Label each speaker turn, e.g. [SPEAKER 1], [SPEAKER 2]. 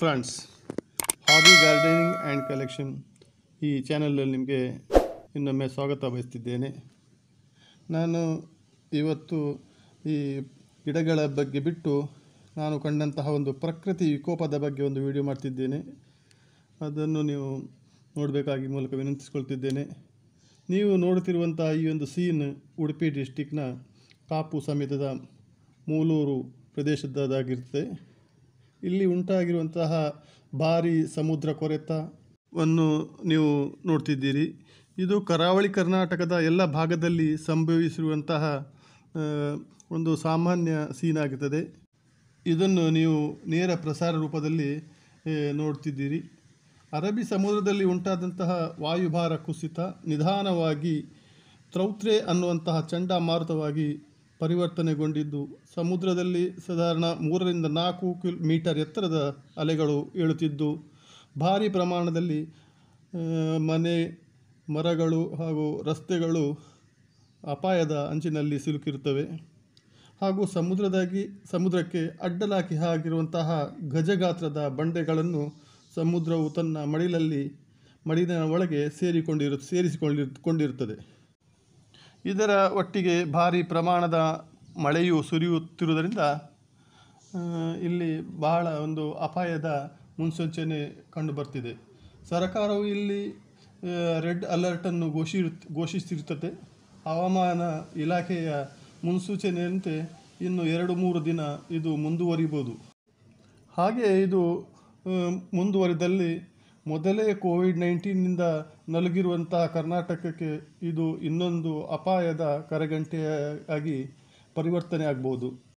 [SPEAKER 1] friends hobby gardening and collection ಈ ಚಾನಲಲ್ಲಿ ನಿಮಗೆ ಇನ್ನೊಮ್ಮೆ ಸ್ವಾಗತ ಬಯಸ್ತಿದ್ದೇನೆ ನಾನು ಇವತ್ತು ಈ ಗಿಡಗಳ ಬಗ್ಗೆ ಬಿಟ್ಟು ನಾನು ಕಂಡಂತಹ ಒಂದು ಪ್ರಕೃತಿ ವಿಕೋಪದ ಬಗ್ಗೆ ಒಂದು ವಿಡಿಯೋ ಮಾಡ್ತಿದ್ದೇನೆ ಅದನ್ನು ನೀವು ನೋಡಬೇಕಾಗಿ ಮೂಲಕ ವಿನಂತಿಸ್ಕೊಳ್ತಿದ್ದೇನೆ ನೀವು ನೋಡುತ್ತಿರುವಂತಹ ಈ ಒಂದು ಸೀನ್ ಉಡುಪಿ ಡಿಸ್ಟಿಕ್ನ ಕಾಪು ಸಮೇತದ ಮೂಲೂರು ಪ್ರದೇಶದಾಗಿರ್ತದೆ ಇಲ್ಲಿ ಉಂಟಾಗಿರುವಂತಹ ಭಾರಿ ಸಮುದ್ರ ಕೊರೆತವನ್ನು ನೀವು ನೋಡ್ತಿದ್ದೀರಿ ಇದು ಕರಾವಳಿ ಕರ್ನಾಟಕದ ಎಲ್ಲ ಭಾಗದಲ್ಲಿ ಸಂಭವಿಸಿರುವಂತಹ ಆ, ಒಂದು ಸಾಮಾನ್ಯ ಸೀನ್ ಆಗುತ್ತದೆ ಇದನ್ನು ನೀವು ನೇರ ಪ್ರಸಾರ ರೂಪದಲ್ಲಿ ಆ, ನೋಡ್ತಿದ್ದೀರಿ ಅರಬ್ಬಿ ಸಮುದ್ರದಲ್ಲಿ ಉಂಟಾದಂತಹ ವಾಯುಭಾರ ಕುಸಿತ ನಿಧಾನವಾಗಿ ತ್ರೌತ್ರೆ ಅನ್ನುವಂತಹ ಚಂಡಮಾರುತವಾಗಿ ಪರಿವರ್ತನೆಗೊಂಡಿದ್ದು ಸಮುದ್ರದಲ್ಲಿ ಸಾಧಾರಣ ಮೂರರಿಂದ ನಾಲ್ಕು ಕಿಲ್ ಮೀಟರ್ ಎತ್ತರದ ಅಲೆಗಳು ಏಳುತ್ತಿದ್ದು ಭಾರಿ ಪ್ರಮಾಣದಲ್ಲಿ ಆ, ಮನೆ ಮರಗಳು ಹಾಗೂ ರಸ್ತೆಗಳು ಅಪಾಯದ ಅಂಚಿನಲ್ಲಿ ಸಿಲುಕಿರುತ್ತವೆ ಹಾಗೂ ಸಮುದ್ರದಾಗಿ ಸಮುದ್ರಕ್ಕೆ ಅಡ್ಡಲಾಗಿ ಹಾಕಿರುವಂತಹ ಗಜಗಾತ್ರದ ಬಂಡೆಗಳನ್ನು ಸಮುದ್ರವು ತನ್ನ ಮಡಿಲಲ್ಲಿ ಮಡಿಲಿನ ಒಳಗೆ ಸೇರಿಕೊಂಡಿರು ಸೇರಿಸಿಕೊಂಡಿರ್ ಕೊಂಡಿರುತ್ತದೆ ಇದರ ಒಟ್ಟಿಗೆ ಭಾರಿ ಪ್ರಮಾಣದ ಮಳೆಯು ಸುರಿಯುತ್ತಿರುವುದರಿಂದ ಆ, ಇಲ್ಲಿ ಬಹಳ ಒಂದು ಅಪಾಯದ ಮುನ್ಸೂಚನೆ ಕಂಡುಬರ್ತಿದೆ ಸರ್ಕಾರವು ಇಲ್ಲಿ ರೆಡ್ ಅಲರ್ಟನ್ನು ಘೋಷಿ ಘೋಷಿಸಿರುತ್ತದೆ ಹವಾಮಾನ ಇಲಾಖೆಯ ಮುನ್ಸೂಚನೆಯಂತೆ ಇನ್ನು ಎರಡು ಮೂರು ದಿನ ಇದು ಮುಂದುವರಿಬೋದು ಹಾಗೆ ಇದು ಆ, ಮುಂದುವರಿದಲ್ಲಿ ಮೊದಲೇ ಕೋವಿಡ್ ನೈನ್ಟೀನಿಂದ ನಲುಗಿರುವಂತಹ ಕರ್ನಾಟಕಕ್ಕೆ ಇದು ಇನ್ನೊಂದು ಅಪಾಯದ ಕರೆಗಂಟೆಯಾಗಿ ಪರಿವರ್ತನೆ ಆಗ್ಬೋದು